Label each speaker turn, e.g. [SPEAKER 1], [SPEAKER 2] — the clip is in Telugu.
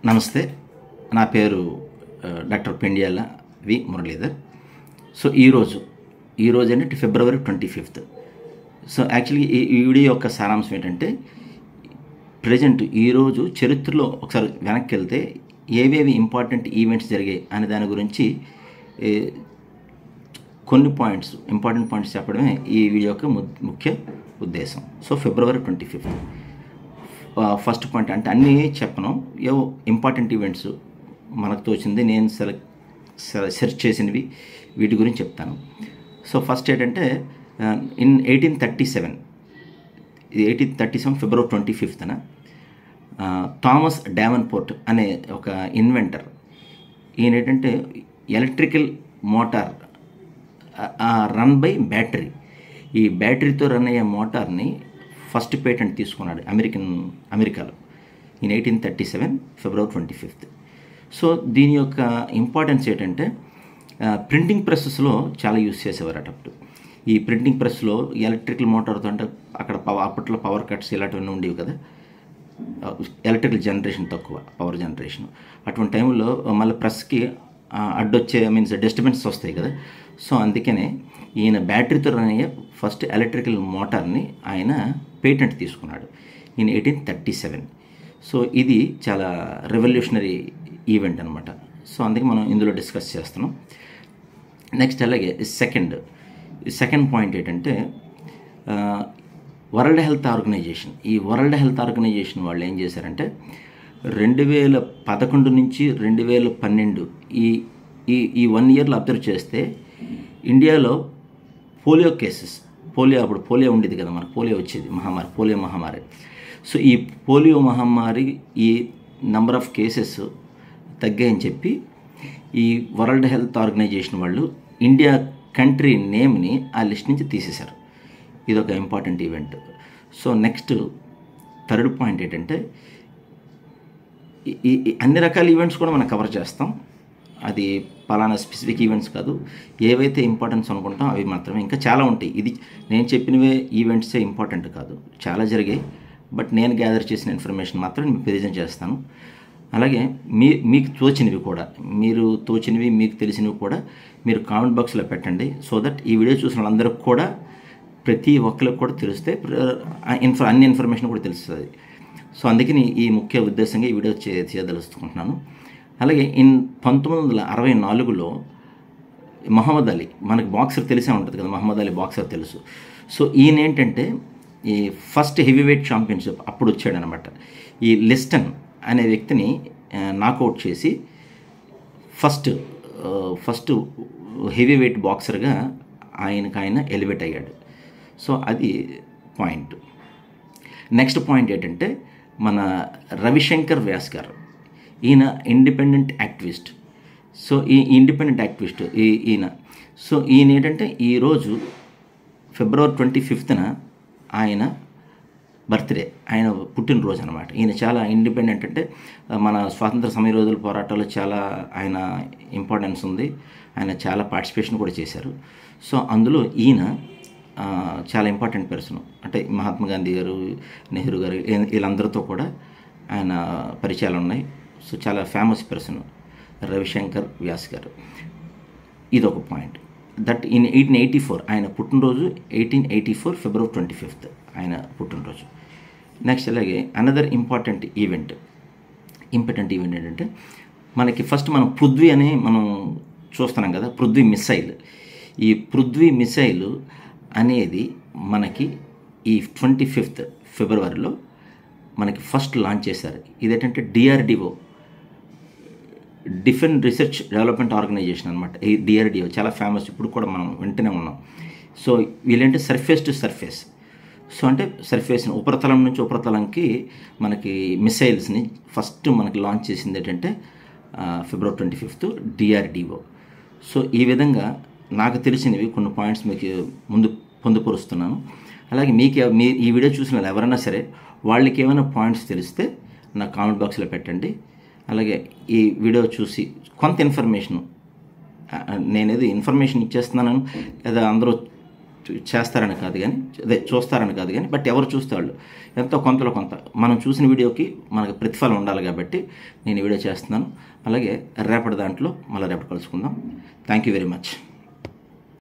[SPEAKER 1] నమస్తే నా పేరు ఆ, doctor Pendyala V Muralidhar so ఈరోజు ఈరోజు అంటే February twenty fifth so actually ఈ ఈ వీడియో యొక్క సారాంశం ఏంటంటే ప్రజెంట్ ఈరోజు చరిత్రలో ఒకసారి వెనక్కి వెళ్తే ఏవేవి ఇంపార్టెంట్ ఈవెంట్స్ జరిగాయి అనే దాని గురించి ఏ, కొన్ని పాయింట్స్ ఇంపార్టెంట్ పాయింట్స్ చెప్పడమే ఈ వీడియో యొక్క ము- ముఖ్య ఉద్దేశం so February twenty fifth first point అంటే అన్నీ చెప్పను ఏవో ఇంపార్టెంట్ ఈవెంట్స్ మనకు తోచింది నేను సెలెక్ట్ సెర్చ్ చేసినవి వీటి గురించి చెప్తాను సో ఫస్ట్ ఏంటంటే ఇన్ ఎయిటీన్ థర్టీ సెవెన్ ఇది eighteen thirty seven February twenty ఫిఫ్త్న థామస్ డావెన్పోర్ట్ అనే ఒక ఇన్వెంటర్ ఈయన ఏంటంటే electrical motor run by battery ఈ బ్యాటరీతో రన్ అయ్యే మోటార్ని ఫస్ట్ పేటెంట్ తీసుకున్నాడు అమెరికన్ అమెరికాలో in eighteen thirty seven February twenty fifth so దీని యొక్క ఇంపార్టెన్స్ ఏంటంటే ప్రింటింగ్ ప్రెసెస్లో చాలా యూస్ చేసేవారట అప్పుడు ఈ ప్రింటింగ్ ప్రెస్లో ఎలక్ట్రికల్ మోటార్తో అంటే అక్కడ పవర్ అప్పట్లో పవర్ కట్స్ ఇలాంటివన్నీ ఉండేవి కదా ఎలక్ట్రికల్ జనరేషన్ తక్కువ పవర్ జనరేషన్ అటువంటి టైంలో మళ్ళీ ప్రెస్కి ఆ, అడ్డొచ్చే మీన్స్ డిస్టర్బెన్స్ వస్తాయి కదా సో అందుకనే ఈయన బ్యాటరీతో రన్ అయ్యే ఫస్ట్ ఎలక్ట్రికల్ మోటార్ని ఆయన పేటెంట్ తీసుకున్నాడు ఈయన ఎయిటీన్ థర్టీ సెవెన్ సో ఇది చాలా రెవల్యూషనరీ ఈవెంట్ అనమాట సో అందుకే మనం ఇందులో డిస్కస్ చేస్తున్నాం నెక్స్ట్ అలాగే సెకండ్ సెకండ్ పాయింట్ ఏంటంటే వరల్డ్ హెల్త్ ఆర్గనైజేషన్ ఈ వరల్డ్ హెల్త్ ఆర్గనైజేషన్ వాళ్ళు ఏం చేశారంటే రెండు వేల పదకొండు నుంచి రెండు వేల పన్నెండు ఈ ఈ ఈ వన్ ఇయర్లో అబ్జర్వ్ చేస్తే ఇండియాలో పోలియో కేసెస్ పోలియో అప్పుడు పోలియో ఉండేది కదా మనకు పోలియో వచ్చేది మహమ్మారి పోలియో మహమ్మారి సో ఈ పోలియో మహమ్మారి ఈ నంబర్ ఆఫ్ కేసెస్ తగ్గాయని చెప్పి ఈ వరల్డ్ హెల్త్ ఆర్గనైజేషన్ వాళ్ళు ఇండియా కంట్రీ నేమ్ని ఆ లిస్ట్ నుంచి తీసేశారు ఇది ఒక important event so next third point ఏంటంటే ఈ- ఈ ఈ అన్ని రకాల ఈవెంట్స్ కూడా మనం కవర్ చేస్తాం అది పలానా స్పెసిఫిక్ ఈవెంట్స్ కాదు ఏవైతే ఇంపార్టెన్స్ అనుకుంటాం అవి మాత్రమే ఇంకా చాలా ఉంటాయి ఇది నేను చెప్పినవే ఈవెంట్సే ఇంపార్టెంట్ కాదు చాలా జరిగాయి బట్ నేను గ్యాదర్ చేసిన ఇన్ఫర్మేషన్ మాత్రం మీకు ప్రజెంట్ చేస్తాను అలాగే మీ మీకు తోచినవి కూడా మీరు తోచినవి మీకు తెలిసినవి కూడా మీరు కామెంట్ బాక్స్లో పెట్టండి సో దట్ ఈ వీడియో చూసిన వాళ్ళందరికీ కూడా ప్రతి ఒక్కరికి కూడా తెలిస్తే ఇన్ఫ అన్ని ఇన్ఫర్మేషన్ కూడా తెలుస్తుంది సో అందుకని ఈ ముఖ్య ఉద్దేశంగా ఈ వీడియో చే చేయదలుచుకుంటున్నాను అలాగే ఇన్ పంతొమ్మిది వందల అరవై నాలుగులో మహమ్మద్ అలీ మనకి బాక్సర్ తెలిసే ఉంటుంది కదా మహమ్మద్ అలీ బాక్సర్ తెలుసు సో ఈయన ఏంటంటే ఈ ఫస్ట్ హెవీ వెయిట్ ఛాంపియన్షిప్ అప్పుడు వచ్చాడనమాట ఈ లిస్టన్ అనే వ్యక్తిని నాకౌట్ చేసి ఫస్ట్ ఆ, ఫస్ట్ హెవీ వెయిట్ బాక్సర్గా ఆయనకు ఆయన ఎలివేట్ అయ్యాడు సో అది పాయింట్ నెక్స్ట్ పాయింట్ ఏంటంటే మన రవిశంకర్ వ్యాస్ గారు ఈయన ఇండిపెండెంట్ యాక్టివిస్ట్ సో ఈ ఇండిపెండెంట్ యాక్టివిస్ట్ ఈ ఈయన సో ఈయన ఏంటంటే ఈరోజు ఫిబ్రవరి ట్వంటీ ఫిఫ్త్న ఆయన బర్త్డే ఆయన పుట్టినరోజు అనమాట ఈయన చాలా ఇండిపెండెంట్ అంటే ఆ, మన స్వాతంత్ర సమయ రోజుల పోరాటాల్లో చాలా ఆయన ఇంపార్టెన్స్ ఉంది ఆయన చాలా పార్టిసిపేషన్ కూడా చేశారు సో అందులో ఈయన ఆ, చాలా ఇంపార్టెంట్ పర్సన్ అంటే మహాత్మా గాంధీ గారు నెహ్రూ గారు ఈ- వీళ్ళందరితో కూడా ఆయన పరిచయాలు ఉన్నాయి సో చాలా ఫేమస్ పర్సన్ రవిశంకర్ వ్యాస్ గారు ఇది ఒక point that in eighteen eighty four ఆయన పుట్టినరోజు eighteen eighty four February twenty fifth ఆయన పుట్టినరోజు నెక్స్ట్ అలాగే another important event important event ఏంటంటే మనకి ఫస్ట్ మనం పృథ్వీ అని మనం చూస్తున్నాం కదా పృథ్వీ మిసైల్ ఈ పృథ్వీ మిసైల్ అనేది మనకి ఈ ట్వంటీ ఫిఫ్త్ ఫిబ్రవరిలో మనకి ఫస్ట్ లాంచ్ చేశారు ఇదేంటంటే DRDO defence research development organisation అనమాట ఈ డిఆర్డిఓ చాలా ఫేమస్ ఇప్పుడు కూడా మనం వింటూనే ఉన్నాం సో వీళ్ళంటే సర్ఫేస్ టు సర్ఫేస్ సో అంటే సర్ఫేస్ ఉపరితలం నుంచి ఉపరితలంకి మనకి మిసైల్స్ని ఫస్ట్ మనకి లాంచ్ చేసింది ఏంటంటే ఆ, February twenty fifth DRDO so ఈ విధంగా నాకు తెలిసినవి కొన్ని పాయింట్స్ మీకు ముందు పొందుపరుస్తున్నాను అలాగే మీకు ఎవ- మీ ఈ వీడియో చూసిన వాళ్ళు ఎవరైనా సరే వాళ్ళకి ఏమైనా పాయింట్స్ తెలిస్తే నా కామెంట్ బాక్స్లో పెట్టండి అలాగే ఈ వీడియో చూసి కొంత ఇన్ఫర్మేషన్ నేనేది ఇన్ఫర్మేషన్ ఇచ్చేస్తున్నాను లేదా అందరూ చూ- చేస్తారని కాదు కానీ అదే చూస్తారని కాదు కానీ బట్ ఎవరు చూస్తే వాళ్ళు ఎంతో కొంతలో కొంత మనం చూసిన వీడియోకి మనకు ప్రతిఫలం ఉండాలి కాబట్టి నేను ఈ వీడియో చేస్తున్నాను అలాగే రేపటి దాంట్లో మళ్ళీ రేపటి కలుసుకుందాం థ్యాంక్ యూ వెరీ మచ్